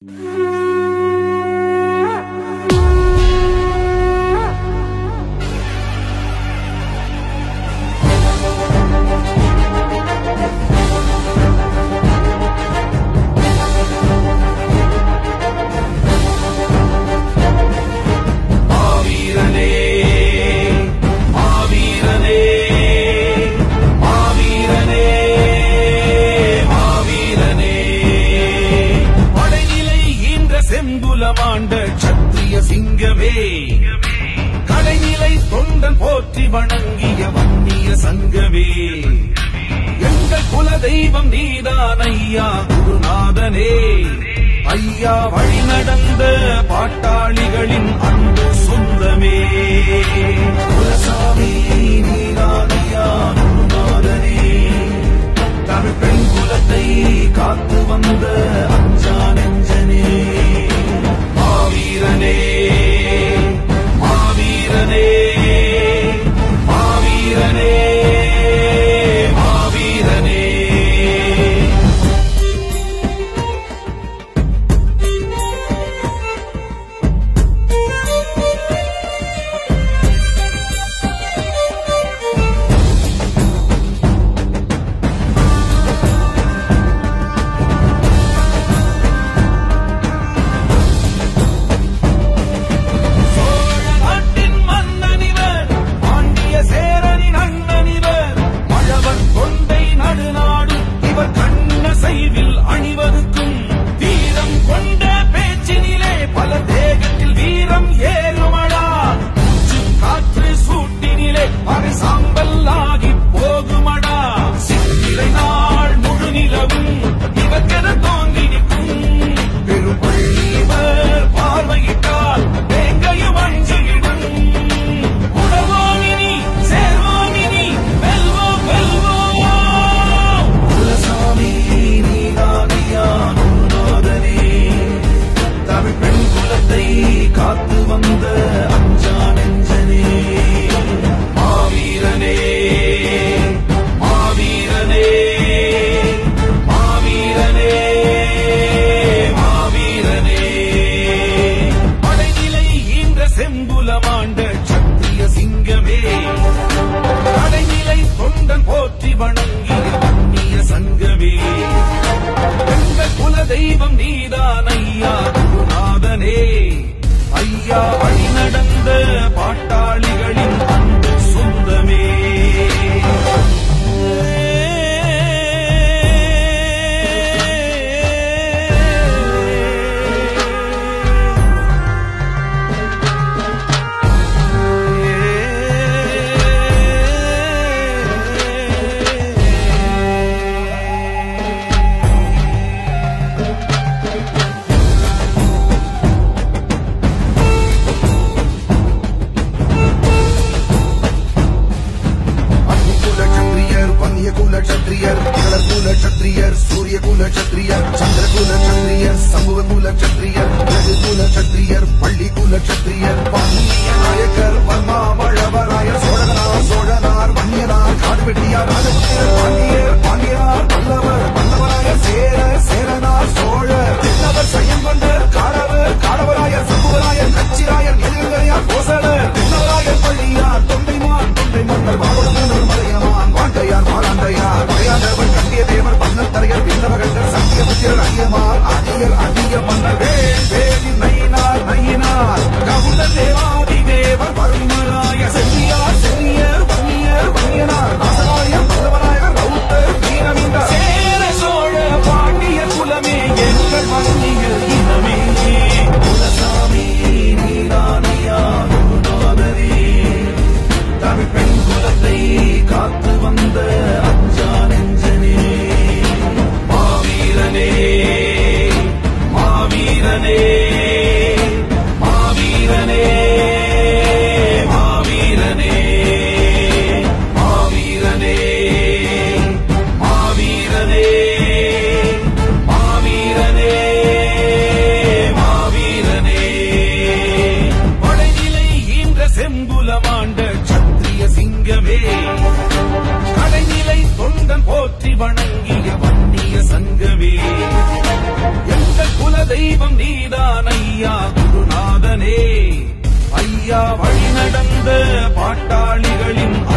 மாவீரனே மாவீரனே மாவீரனே மாவீரனே படைநிலை ஈன்ற செங்குலமாண்ட சத்திரிய சிங்கமே கடைநிலை தொண்டன் போற்றி வணங்கிய வன்னிய சங்கமே எங்கள் குல தெய்வம் நீதான் ஐயா குருநாதனே ஐயா வழி நடந்த பாட்டாளிகளின் அன்பு சொந்தமே குலசாமி நீராதையா குருநாதனே தமிழ் பெண் குலத்தை காத்து வந்த அஞ்சா நெஞ்சனே மாவீரனே மாவீரனே மாவீரனே மாவீரனே சோழ நாட்டின் மன்னனிவர் பாண்டிய சேரனின் அண்ணனிவர் மழவர் கொண்டை நடுநாடும் இவர் கண்ண செய்வில் அணிவருக்கும் வீரம் கொண்ட பேச்சினிலே பல தேகத்தில் வீரம் ஏறுமடா மூச்சு காற்று சூட்டினிலே அரை சாம்பல் ஆகி போகுமடா சித்திரை நாள் முழு நிலவும் இவர்க்கென தோன்றி நிற்கும் பெரும்பள்ளி இவர் பார்வையிட்டால் வேங்கையும் அஞ்சிடும் உணவோமினி சேர்வோமினி வெல்வோம் வெல்வோம் குலசாமி நீராதியா குருநாதனே தமிழ் பெண் குலத்தை காத்து வந்த அஞ்சா நெஞ்சனே மாவீரனே மாவீரனே மாவீரனே மாவீரனே படைநிலை ஈன்ற செம்புலமாண்ட சத்திய சிங்கமே கடைநிலை தொண்டன் போற்றி வணங்கிய வன்னிய சங்கமே எங்கள் குல தெய்வம் நீதான் ஐயா குருநாதனே ஐயா வழி நடந்த பாட்டாளிகளின் அன்பு சொந்தமே அக்னிகுல சத்திரியர் வன்னியகுல சத்திரியர் குல சத்திரியர் சூரியகுல சத்திரியர் சந்திரகுல சத்திரியர் சமூககுல சத்திரியர் குல சத்திரியர் பள்ளிகுல சத்திரியர் பாண்டிய நாயக்கர் வர்மா வளவராயர் சோழனார் சோழனார் வன்னியனார் காடுவெட்டியார் ராஜபுத்திரர் பாண்டியர் பாண்டியனார் பல்லவர் பல்லவராயர் சேர சேரனார் சோழர் தின்னவர் சையங்கொண்டர் காடவர் காடவராயர் சம்புவராயர் கச்சிராயர் எதிர்கரையார் கோசலர் தின்னவராயர் பள்ளியார் தொண்டைமான் தொண்டை மன்னர் பாவலமூர் மலையமான் வாண்டையார் மாலாண்டையார் மலையாண்டவர் கண்டிய தேவர் பன்னத்தரையர் விண்ணவகண்டர் சத்தியபுத்திரர் ஐயமார் அதியர் அதிய மன்னர் வேல் வேலி நயினார் நயினார் கவுண்ட தேவாதி தேவர் வருமராய செல்லியார் செல்லியர் வன்னியர் வன்னியனார் நாசராயர் பல்லவராயர் ரவுத்தர் வீரமிந்த சேர சோழ பாண்டிய குலமே எங்கள் வன்னியர் இனமே குலசாமி நீரானியா குருநாதரே தமிழ் பெண் குலத்தை காத்து வந்த அஞ்சா நெஞ்சனே மாவீரனே மாவீரனே நீதான் ஐயா குருநாதனே ஐயா வழி நடந்த பாட்டாளிகளின்